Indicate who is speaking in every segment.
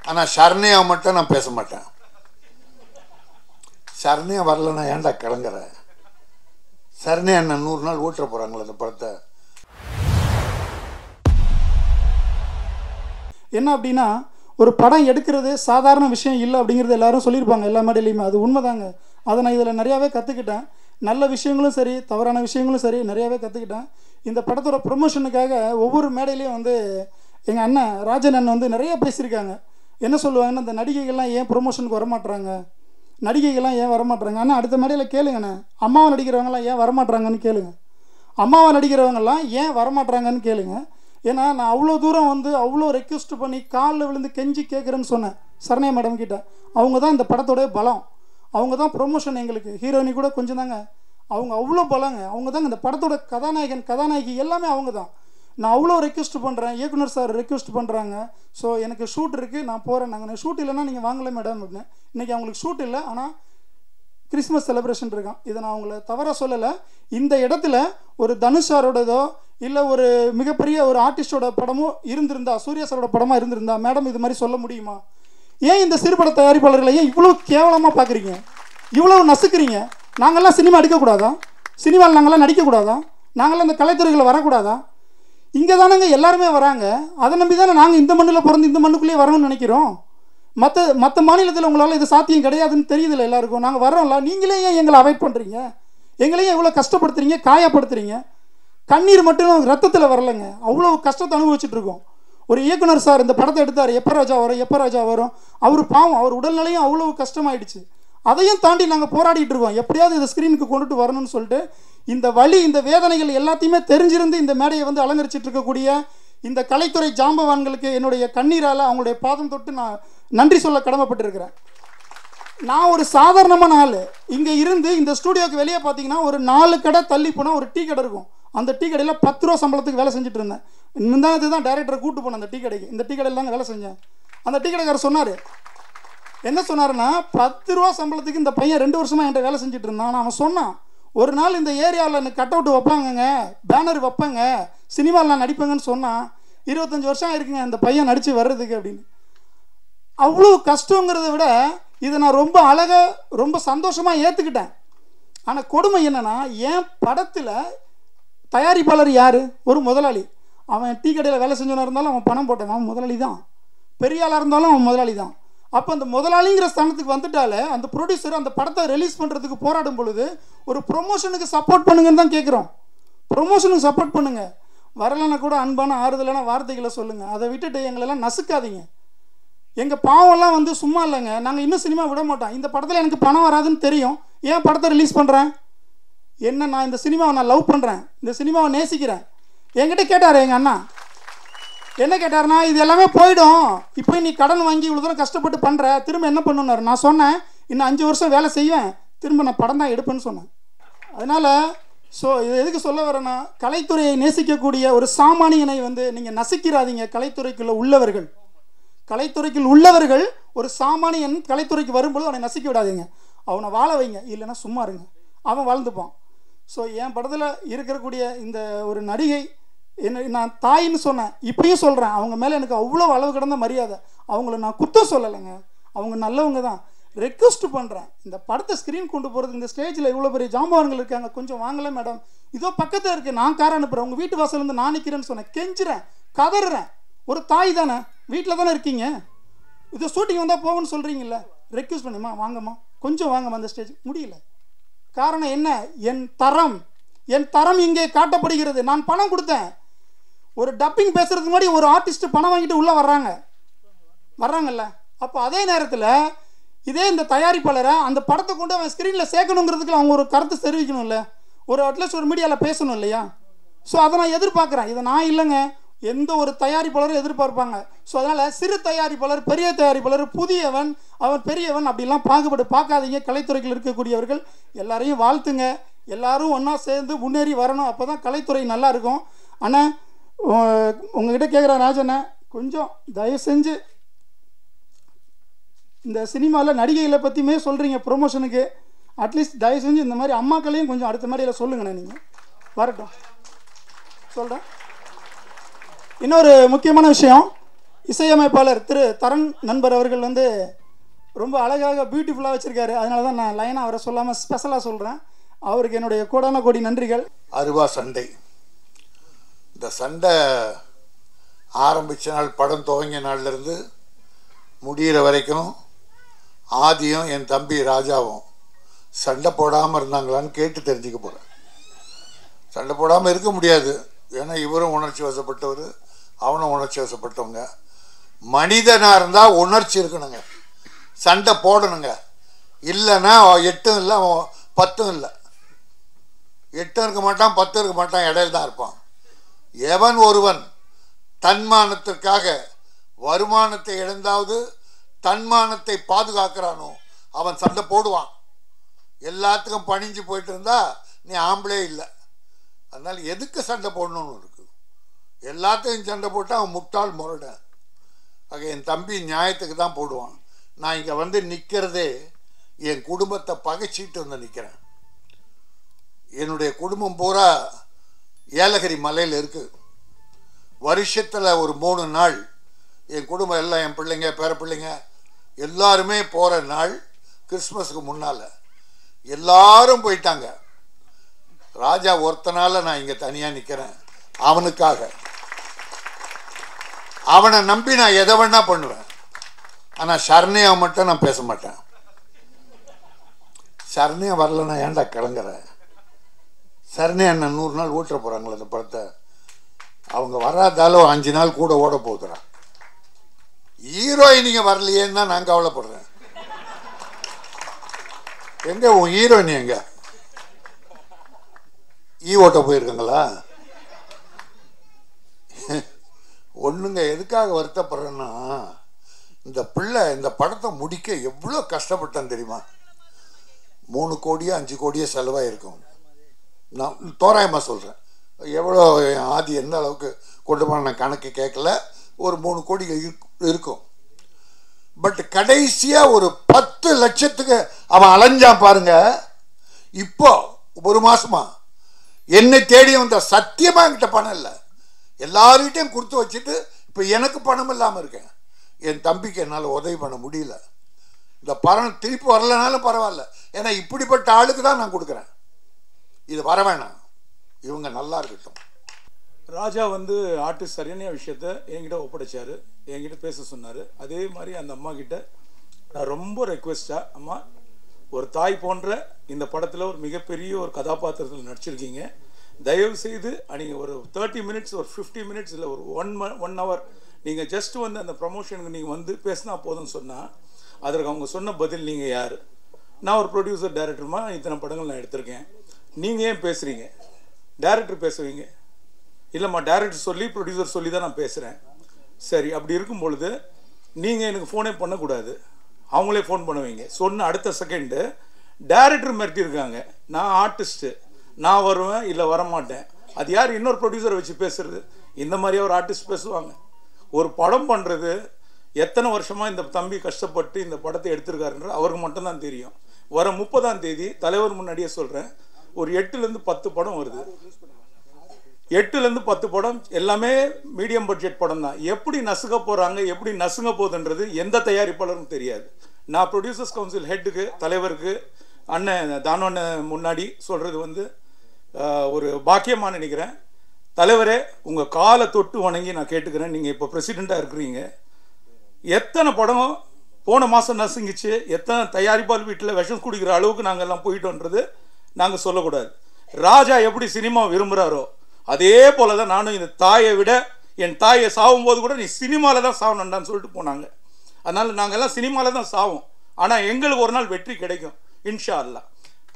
Speaker 1: ஆனால் சரணையா மட்டும் நான் பேச மாட்டேன் சரணையா வரலன்னா ஏன்டா கிளங்குற சரணையா என்ன நூறு நாள் ஓட்டுற போகிறாங்களே அந்த படத்தை
Speaker 2: என்ன அப்படின்னா ஒரு படம் எடுக்கிறது சாதாரண விஷயம் இல்லை அப்படிங்கிறது எல்லாரும் சொல்லியிருப்பாங்க எல்லா மேடையிலையுமே அது உண்மைதாங்க அதை நான் இதில் நிறையாவே கற்றுக்கிட்டேன் நல்ல விஷயங்களும் சரி தவறான விஷயங்களும் சரி நிறையாவே கற்றுக்கிட்டேன் இந்த படத்தோட ப்ரொமோஷனுக்காக ஒவ்வொரு மேடையிலையும் வந்து எங்கள் அண்ணன் ராஜன் அண்ணன் வந்து நிறைய பேசியிருக்காங்க என்ன சொல்லுவாங்கன்னா இந்த நடிகைகள்லாம் ஏன் ப்ரொமோஷனுக்கு வரமாட்றாங்க நடிகைகள்லாம் ஏன் வரமாட்றாங்க ஆனால் அடுத்த மேடையில் கேளுங்கண்ணே அம்மாவை நடிக்கிறவங்கலாம் ஏன் வரமாட்றாங்கன்னு கேளுங்க அம்மாவை நடிக்கிறவங்கெல்லாம் ஏன் வரமாட்றாங்கன்னு கேளுங்க ஏன்னா நான் அவ்வளோ தூரம் வந்து அவ்வளோ ரெக்வஸ்ட் பண்ணி காலில் விழுந்து கெஞ்சி கேட்குறேன்னு சொன்னேன் சரண்யா மேடம் கிட்ட அவங்க தான் இந்த படத்தோட பலம் அவங்க தான் ப்ரொமோஷன் எங்களுக்கு ஹீரோயினி கூட கொஞ்சம் தாங்க அவங்க அவ்வளோ பலங்க அவங்க தாங்க இந்த படத்தோட கதாநாயகன் கதாநாயகி எல்லாமே அவங்க தான் நான் அவ்வளோ ரெக்வஸ்ட் பண்ணுறேன் இயக்குனர் சார் ரெக்வஸ்ட் பண்ணுறாங்க ஸோ எனக்கு ஷூட் இருக்குது நான் போகிறேன் நாங்கள் ஷூட் இல்லைன்னா நீங்கள் வாங்கலை மேடம் அப்படின்னு இன்றைக்கி அவங்களுக்கு ஷூட் இல்லை ஆனால் கிறிஸ்மஸ் செலிப்ரேஷன் இருக்கான் இதை நான் உங்களை தவறாக சொல்லலை இந்த இடத்துல ஒரு தனுஷ் சாரோடதோ இல்லை ஒரு மிகப்பெரிய ஒரு ஆர்டிஸ்டோட படமோ இருந்திருந்தா சூர்யா சாரோட படமாக இருந்திருந்தா மேடம் இது மாதிரி சொல்ல முடியுமா ஏன் இந்த சிறுபட தயாரிப்பாளர்களை ஏன் இவ்வளோ கேவலமாக பார்க்குறீங்க இவ்வளோ நசுக்கிறீங்க நாங்கள்லாம் சினிமா எடுக்கக்கூடாதா சினிமாவில் நாங்கள்லாம் நடிக்கக்கூடாதா நாங்கள்லாம் இந்த கலைத்துறைகளை வரக்கூடாதா இங்கே தானங்க எல்லாருமே வராங்க அதை நம்பி தானே நாங்கள் இந்த மண்ணில் பிறந்து இந்த மண்ணுக்குள்ளேயே வரணும்னு நினைக்கிறோம் மற்ற மற்ற மாநிலத்தில் உங்களால் இது சாத்தியம் கிடையாதுன்னு தெரியுதுல்ல எல்லாருக்கும் நாங்கள் வரோம்ல நீங்களே ஏன் எங்களை அவாய்ட் பண்ணுறீங்க எங்களையும் எவ்வளோ கஷ்டப்படுத்துறீங்க காயப்படுத்துறீங்க கண்ணீர் மட்டும் ரத்தத்தில் வரலைங்க அவ்வளோ கஷ்டத்தை அனுபவிச்சுட்டு இருக்கோம் ஒரு இயக்குனர் சார் இந்த படத்தை எடுத்தார் எப்போ ராஜா வரும் எப்போ ராஜா வரும் அவர் பாவம் அவர் உடல்நிலையும் அவ்வளோ கஷ்டமாயிடுச்சு அதையும் தாண்டி நாங்கள் போராடிட்டு இருக்கோம் எப்படியாவது இதை ஸ்க்ரீனுக்கு கொண்டுட்டு வரணும்னு சொல்லிட்டு இந்த வலி இந்த வேதனைகள் எல்லாத்தையுமே தெரிஞ்சிருந்து இந்த மேடையை வந்து அலங்கரிச்சிட்டு இருக்கக்கூடிய இந்த கலைத்துறை ஜாம்பவான்களுக்கு என்னுடைய கண்ணீரால் அவங்களுடைய பாதம் தொட்டு நான் நன்றி சொல்ல கடமைப்பட்டிருக்கிறேன் நான் ஒரு சாதாரணமான ஆள் இங்கே இருந்து இந்த ஸ்டூடியோக்கு வெளியே பார்த்தீங்கன்னா ஒரு நாலு கடை தள்ளி போனால் ஒரு டீ கடை இருக்கும் அந்த டீ கடையில் பத்து ரூபா சம்பளத்துக்கு வேலை செஞ்சுட்டு இருந்தேன் முந்தானது தான் டேரக்டரை கூட்டு போனேன் அந்த டீ கடைக்கு இந்த டீ கடையில் தாங்க வேலை செஞ்சேன் அந்த டீ கடைக்காரர் சொன்னார் என்ன சொன்னாருன்னா பத்து ரூபா சம்பளத்துக்கு இந்த பையன் ரெண்டு வருஷமாக என்கிட்ட வேலை செஞ்சுட்டு இருந்தான் ஆனா அவன் சொன்னான் ஒரு நாள் இந்த ஏரியாவில் எனக்கு கட் அவுட் வைப்பாங்கங்க பேனர் வைப்பேங்க சினிமாவில் நான் நடிப்பேங்கன்னு சொன்னான் இருபத்தஞ்சி வருஷம் ஆயிருக்குங்க இந்த பையன் நடித்து வர்றதுக்கு அப்படின்னு அவ்வளோ கஷ்டங்கிறத விட இதை நான் ரொம்ப அழகாக ரொம்ப சந்தோஷமாக ஏற்றுக்கிட்டேன் ஆனால் கொடுமை என்னன்னா என் படத்தில் தயாரிப்பாளர் யார் ஒரு முதலாளி அவன் டீ கடையில் வேலை செஞ்சவனாக இருந்தாலும் அவன் பணம் போட்டவன் அவன் முதலாளி தான் பெரிய ஆளாக இருந்தாலும் அவன் முதலாளி தான் அப்போ அந்த முதலாளிங்கிற ஸ்தானத்துக்கு வந்துட்டாலே அந்த ப்ரொடியூசர் அந்த படத்தை ரிலீஸ் பண்ணுறதுக்கு போராடும் பொழுது ஒரு ப்ரொமோஷனுக்கு சப்போர்ட் பண்ணுங்கன்னு தான் கேட்குறோம் ப்ரொமோஷனுக்கு சப்போர்ட் பண்ணுங்க வரலைன்னா கூட அன்பான ஆறுதலான வார்த்தைகளை சொல்லுங்கள் அதை விட்டுட்டு எங்களெல்லாம் நசுக்காதீங்க எங்கள் பாவம்லாம் வந்து சும்மா இல்லைங்க நாங்கள் இன்னும் சினிமா விட மாட்டோம் இந்த படத்தில் எனக்கு பணம் வராதுன்னு தெரியும் ஏன் படத்தை ரிலீஸ் பண்ணுறேன் என்ன நான் இந்த சினிமாவை நான் லவ் பண்ணுறேன் இந்த சினிமாவை நேசிக்கிறேன் என்கிட்ட கேட்டார் எங்கள் அண்ணா என்ன கேட்டாருன்னா இது எல்லாமே போயிடும் இப்போ நீ கடன் வாங்கி இவ்வளோ தூரம் கஷ்டப்பட்டு பண்ணுற திரும்ப என்ன பண்ணுனாரு நான் சொன்னேன் இன்னும் அஞ்சு வருஷம் வேலை செய்வேன் திரும்ப நான் படம் தான் எடுப்பேன்னு சொன்னேன் அதனால் ஸோ இது எதுக்கு சொல்ல வரேன்னா கலைத்துறையை நேசிக்கக்கூடிய ஒரு சாமானியனை வந்து நீங்கள் நசிக்கிறாதீங்க கலைத்துறைக்குள்ள உள்ளவர்கள் கலைத்துறைக்குள் உள்ளவர்கள் ஒரு சாமானியன் கலைத்துறைக்கு வரும்போது அவனை நசிக்க விடாதீங்க அவனை வாழ வைங்க இல்லைன்னா சும்மா இருங்க அவன் வாழ்ந்துப்பான் ஸோ என் படத்தில் இருக்கக்கூடிய இந்த ஒரு நடிகை என்ன நான் தாயின்னு சொன்னேன் இப்பயும் சொல்கிறேன் அவங்க மேலே எனக்கு அவ்வளோ அளவு கடந்த மரியாதை அவங்கள நான் குத்தம் சொல்லலைங்க அவங்க நல்லவங்க தான் ரெக்வஸ்ட் பண்ணுறேன் இந்த படத்தை ஸ்க்ரீன் கொண்டு போகிறதுக்கு இந்த ஸ்டேஜில் இவ்வளோ பெரிய ஜாம்பவான்கள் இருக்காங்க கொஞ்சம் வாங்கலை மேடம் இதோ பக்கத்தில் இருக்குது நான் கார் அனுப்புகிறேன் உங்கள் வீட்டு வாசல்லேருந்து நான் நிற்கிறேன்னு சொன்னேன் கெஞ்சுறேன் கதறேன் ஒரு தாய் தானே வீட்டில் தானே இருக்கீங்க இது ஷூட்டிங் வந்தால் போகணும்னு சொல்கிறீங்கல்ல ரெக்வஸ்ட் பண்ணுமா வாங்கம்மா கொஞ்சம் வாங்கம்மா அந்த ஸ்டேஜ் முடியல காரணம் என்ன என் தரம் என் தரம் இங்கே காட்டப்படுகிறது நான் பணம் கொடுத்தேன் ஒரு டப்பிங் பேசுறதுக்கு முன்னாடி ஒரு ஆர்டிஸ்ட் பணம் வாங்கிட்டு உள்ளே வர்றாங்க வர்றாங்கல்ல அப்போ அதே நேரத்தில் இதே இந்த தயாரிப்பாளரை அந்த படத்தை கொண்டு அவன் ஸ்க்ரீனில் சேர்க்கணுங்கிறதுக்கு அவங்க ஒரு கருத்து தெரிவிக்கணும்ல ஒரு அட்லீஸ்ட் ஒரு மீடியாவில் பேசணும் இல்லையா ஸோ அதை நான் எதிர்பார்க்குறேன் இதை நான் இல்லைங்க எந்த ஒரு தயாரிப்பாளரும் எதிர்பார்ப்பாங்க ஸோ அதனால் சிறு தயாரிப்பாளர் பெரிய தயாரிப்பாளர் புதியவன் அவன் பெரியவன் அப்படிலாம் பாகுபாடு பார்க்காதீங்க கலைத்துறையில் இருக்கக்கூடியவர்கள் எல்லாரையும் வாழ்த்துங்க எல்லாரும் ஒன்றா சேர்ந்து முன்னேறி வரணும் அப்போ தான் கலைத்துறை நல்லா இருக்கும் ஆனால் உங்ககிட்ட கேட்குற ராஜனை கொஞ்சம் தயவு செஞ்சு இந்த சினிமாவில் நடிகைகளை பற்றியுமே சொல்கிறீங்க ப்ரொமோஷனுக்கு அட்லீஸ்ட் தயவு செஞ்சு இந்த மாதிரி அம்மாக்களையும் கொஞ்சம் அடுத்த மேடையில் சொல்லுங்கண்ணே நீங்கள் வரட்டும் சொல்கிறேன் இன்னொரு முக்கியமான விஷயம் இசையமைப்பாளர் திரு தரன் நண்பர் அவர்கள் வந்து ரொம்ப அழகாக பியூட்டிஃபுல்லாக வச்சுருக்காரு அதனால தான் நான் லைனாக அவரை சொல்லாமல் ஸ்பெஷலாக சொல்கிறேன் அவருக்கு என்னுடைய கோடான கோடி நன்றிகள்
Speaker 1: அருவா சண்டை இந்த சண்டை ஆரம்பித்த நாள் படம் துவங்கிய நாள்லேருந்து முடிகிற வரைக்கும் ஆதியும் என் தம்பி ராஜாவும் சண்டை போடாமல் இருந்தாங்களான்னு கேட்டு தெரிஞ்சுக்க போகிறேன் சண்டை போடாமல் இருக்க முடியாது ஏன்னா இவரும் உணர்ச்சி வசப்பட்டவர் அவனும் உணர்ச்சி வசப்பட்டவங்க மனிதனாக இருந்தால் உணர்ச்சி இருக்கணுங்க சண்டை போடணுங்க இல்லைன்னா எட்டும் இல்லை அவன் பத்தும் இல்லை எட்டும் இருக்க மாட்டான் பத்தும் இருக்க மாட்டான் இடையில தான் இருப்பான் எவன் ஒருவன் தன்மானத்திற்காக வருமானத்தை இழந்தாவது தன்மானத்தை பாதுகாக்கிறானோ அவன் சண்டை போடுவான் எல்லாத்துக்கும் பணிஞ்சு போயிட்டு இருந்தா நீ ஆம்பளே இல்லை அதனால எதுக்கு சண்டை போடணும்னு இருக்கு எல்லாத்தையும் சண்டை போட்டு அவன் முட்டாள் முரடன் ஆக என் தம்பி நியாயத்துக்கு தான் போடுவான் நான் இங்கே வந்து நிற்கிறதே என் குடும்பத்தை பகைச்சிட்டு வந்து நிற்கிறேன் என்னுடைய குடும்பம் பூரா ஏலகிரி மலையில் இருக்கு வருஷத்தில் ஒரு மூணு நாள் என் குடும்பம் எல்லாம் என் பிள்ளைங்க பேர பிள்ளைங்க எல்லாருமே போகிற நாள் கிறிஸ்மஸுக்கு முன்னால் எல்லாரும் போயிட்டாங்க ராஜா ஒருத்தனால நான் இங்கே தனியாக நிற்கிறேன் அவனுக்காக அவனை நம்பி நான் எதை வேணா பண்ணுவேன் ஆனால் சரணியா மட்டும் நான் பேச மாட்டேன் சரணியா வரலன்னா ஏன்டா கிளங்குற சரணியா என்ன நூறு நாள் ஓட்டுற போகிறாங்களே அந்த படத்தை அவங்க வராதாலும் அஞ்சு நாள் கூட ஓட போகுதுறா ஹீரோயினிங்க வரலையேன்னு தான் நான் கவலைப்படுறேன் எங்க உன் ஹீரோயினி எங்க ஈ ஓட்ட போயிருக்காங்களா ஒண்ணுங்க எதுக்காக வருத்தப்படுறேன்னா இந்த பிள்ளை இந்த படத்தை முடிக்க எவ்வளோ கஷ்டப்பட்டேன் தெரியுமா மூணு கோடியோ அஞ்சு கோடியோ செலவாயிருக்கும் நான் தோராயமாக சொல்கிறேன் எவ்வளோ என் ஆதி எந்த அளவுக்கு கொண்டு போன நான் கணக்கு கேட்கல ஒரு மூணு கோடி இருக்- இருக்கும் பட் கடைசியாக ஒரு பத்து லட்சத்துக்கு அவன் அலைஞ்சான் பாருங்க இப்போ ஒரு மாசமா என்னை தேடி வந்த சத்தியமா என்கிட்ட பணம் இல்லை எல்லார்கிட்டையும் கொடுத்து வச்சுட்டு இப்போ எனக்கு பணம் இல்லாமல் இருக்கேன் என் தம்பிக்கு என்னால் உதவி பண்ண முடியல இந்த பணம் திருப்பி வரலனாலும் பரவாயில்ல ஏன்னா இப்படிப்பட்ட ஆளுக்கு தான் நான் கொடுக்குறேன் இது வர வேணாம் இவங்க நல்லா இருக்கட்டும்
Speaker 3: ராஜா வந்து ஆர்டிஸ்ட் சரியான விஷயத்த என்கிட்ட ஒப்படைச்சாரு என்கிட்ட பேச சொன்னார் அதே மாதிரி அந்த அம்மா கிட்ட நான் ரொம்ப ரெக்வெஸ்ட்டாக அம்மா ஒரு தாய் போன்ற இந்த படத்தில் ஒரு மிகப்பெரிய ஒரு கதாபாத்திரத்தில் நடிச்சிருக்கீங்க தயவு செய்து நீங்கள் ஒரு தேர்ட்டி மினிட்ஸ் ஒரு ஃபிஃப்டி மினிட்ஸ் இல்லை ஒரு ஒன் ஒன் ஹவர் நீங்கள் ஜஸ்ட் வந்து அந்த ப்ரமோஷனுக்கு நீங்கள் வந்து பேசினா போதும்னு சொன்னால் அதற்கு அவங்க சொன்ன பதில் நீங்கள் யார் நான் ஒரு ப்ரொடியூசர் டைரக்டருமா இத்தனை படங்கள் நான் எடுத்திருக்கேன் நீங்கள் ஏன் பேசுகிறீங்க டைரக்டர் பேசுவீங்க இல்லைம்மா டேரக்டர் சொல்லி ப்ரொடியூசர் சொல்லி தான் நான் பேசுகிறேன் சரி அப்படி இருக்கும் பொழுது நீங்கள் எனக்கு ஃபோனே பண்ணக்கூடாது அவங்களே ஃபோன் பண்ணுவீங்க சொன்ன அடுத்த செகண்டு டேரக்டர் மிரட்டியிருக்காங்க நான் ஆர்டிஸ்ட்டு நான் வருவேன் இல்லை வரமாட்டேன் அது யார் இன்னொரு ப்ரொடியூசரை வச்சு பேசுறது இந்த மாதிரியே ஒரு ஆர்டிஸ்ட் பேசுவாங்க ஒரு படம் பண்ணுறது எத்தனை வருஷமாக இந்த தம்பி கஷ்டப்பட்டு இந்த படத்தை எடுத்திருக்காருன்றது அவருக்கு மட்டும்தான் தெரியும் வர முப்பதாம் தேதி தலைவர் முன்னாடியே சொல்கிறேன் ஒரு எட்டுலேருந்து பத்து படம் வருது எட்டுலேருந்து பத்து படம் எல்லாமே மீடியம் பட்ஜெட் படம் தான் எப்படி நசுக்க போகிறாங்க எப்படி நசுங்க போகுதுன்றது எந்த தயாரிப்பாளரும் தெரியாது நான் ப்ரொடியூசர்ஸ் கவுன்சில் ஹெட்டுக்கு தலைவருக்கு அண்ணன் தானு அண்ணன் முன்னாடி சொல்கிறது வந்து ஆஹ், ஒரு பாக்கியமாக நினைக்கிறேன் தலைவரே உங்கள் காலை தொட்டு வணங்கி நான் கேட்டுக்கிறேன் நீங்கள் இப்போ பிரசிடெண்ட்டாக இருக்கிறீங்க எத்தனை படம் போன மாதம் நசுங்கிச்சு எத்தனை தயாரிப்பாளர் வீட்டில் விஷம் குடிக்கிற அளவுக்கு நாங்கள் எல்லாம் போயிட்டோன்றது நாங்கள் சொல்லக்கூடாது ராஜா எப்படி சினிமா விரும்புகிறாரோ அதே போல தான் நானும் இந்த தாயை விட என் தாயை சாகும்போது கூட நீ சினிமாவில் தான் சாகணுண்டான்னு சொல்லிட்டு போனாங்க அதனால் நாங்கள் எல்லாம் சினிமாவில் தான் சாவோம் ஆனால் எங்களுக்கு ஒரு நாள் வெற்றி கிடைக்கும் இன்ஷா அல்லாஹ்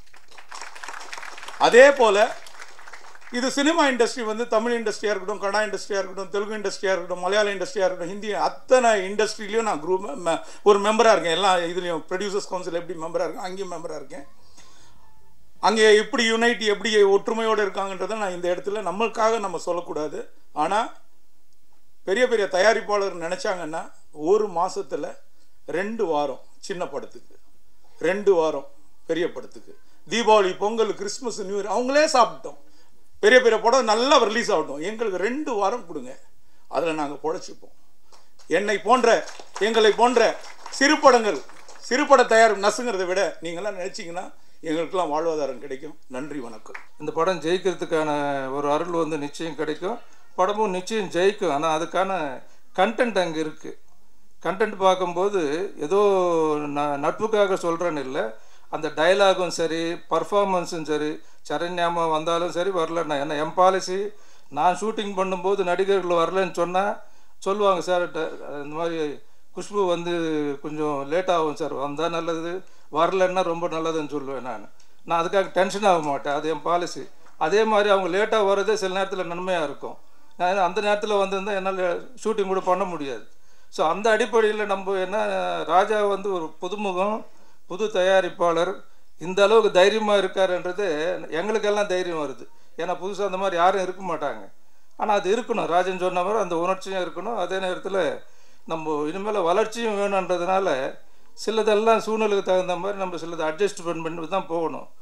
Speaker 3: அதே போல் இது சினிமா இண்டஸ்ட்ரி வந்து தமிழ் இண்டஸ்ட்ரியாக இருக்கட்டும் கன்னடா இண்டஸ்ட்ரியாக இருக்கட்டும் தெலுங்கு இண்டஸ்ட்ரியாக இருக்கட்டும் மலையாள இண்டஸ்ட்ரியாக இருக்கட்டும் ஹிந்தி அத்தனை இண்டஸ்ட்ரியிலையும் நான் குரூப் ஒரு மெம்பராக இருக்கேன் எல்லா இதுலேயும் ப்ரொடியூசர்ஸ் கவுன்சில் எப்படி மெம்பராக இருக்கேன் அங்கேயும் மெம்பராக இருக்கேன் அங்கே எப்படி யுனைட் எப்படி ஒற்றுமையோடு இருக்காங்கன்றதை நான் இந்த இடத்துல நம்மளுக்காக நம்ம சொல்லக்கூடாது ஆனால் பெரிய பெரிய தயாரிப்பாளர் நினச்சாங்கன்னா ஒரு மாசத்துல ரெண்டு வாரம் சின்ன படத்துக்கு ரெண்டு வாரம் பெரிய படத்துக்கு Deepavali Pongal Christmas new year அவங்களே சாப்பிட்டோம் பெரிய பெரிய படம் நல்லா ரிலீஸ் ஆகட்டும் எங்களுக்கு ரெண்டு வாரம் கொடுங்க அதில் நாங்கள் பொழைச்சிப்போம் என்னை போன்ற எங்களை போன்ற சிறுபடங்கள் சிறுபட தயார் நசுங்கிறத விட நீங்களாம் நினைச்சீங்கன்னா எங்களுக்கெல்லாம் வாழ்வாதாரம் கிடைக்கும் நன்றி வணக்கம்
Speaker 4: இந்த படம் ஜெயிக்கிறதுக்கான ஒரு அருள் வந்து நிச்சயம் கிடைக்கும் படமும் நிச்சயம் ஜெயிக்கும் ஆனால் அதுக்கான கண்டென்ட் அங்கே இருக்குது கண்டென்ட் பார்க்கும்போது ஏதோ ந நட்புக்காக சொல்கிறேன்னு இல்லை அந்த டயலாகும் சரி பர்ஃபார்மன்ஸும் சரி சரண்யாமா வந்தாலும் சரி வரலன்னா என்ன என் பாலிசி நான் ஷூட்டிங் பண்ணும்போது நடிகர்கள் வரலன்னு சொன்னால் சொல்லுவாங்க சார் ட- இந்த மாதிரி குஷ்பு வந்து கொஞ்சம் லேட் ஆகும் சார் வந்தால் நல்லது வரலன்னா ரொம்ப நல்லதுன்னு சொல்லுவேன் நான் நான் அதுக்காக டென்ஷன் ஆக மாட்டேன் அது என் பாலிசி அதே மாதிரி அவங்க லேட்டாக வர்றதே சில நேரத்தில் நன்மையாக இருக்கும் நான் அந்த நேரத்தில் வந்திருந்தால் என்னால் ஷூட்டிங் கூட பண்ண முடியாது ஸோ அந்த அடிப்படையில் நம்ம என்ன ராஜா வந்து ஒரு புதுமுகம் புது தயாரிப்பாளர் இந்த அளவுக்கு தைரியமாக இருக்காருன்றது எங்களுக்கெல்லாம் தைரியம் வருது ஏன்னா புதுசாக அந்த மாதிரி யாரும் இருக்க மாட்டாங்க ஆனால் அது இருக்கணும் ராஜன் சொன்ன மாதிரி அந்த உணர்ச்சியும் இருக்கணும் அதே நேரத்தில் நம்ம இனிமேல் வளர்ச்சியும் வேணுன்றதுனால சிலதெல்லாம் சூழ்நிலைக்கு தகுந்த மாதிரி நம்ம சிலதை அட்ஜஸ்ட் பண்ணி தான் போகணும்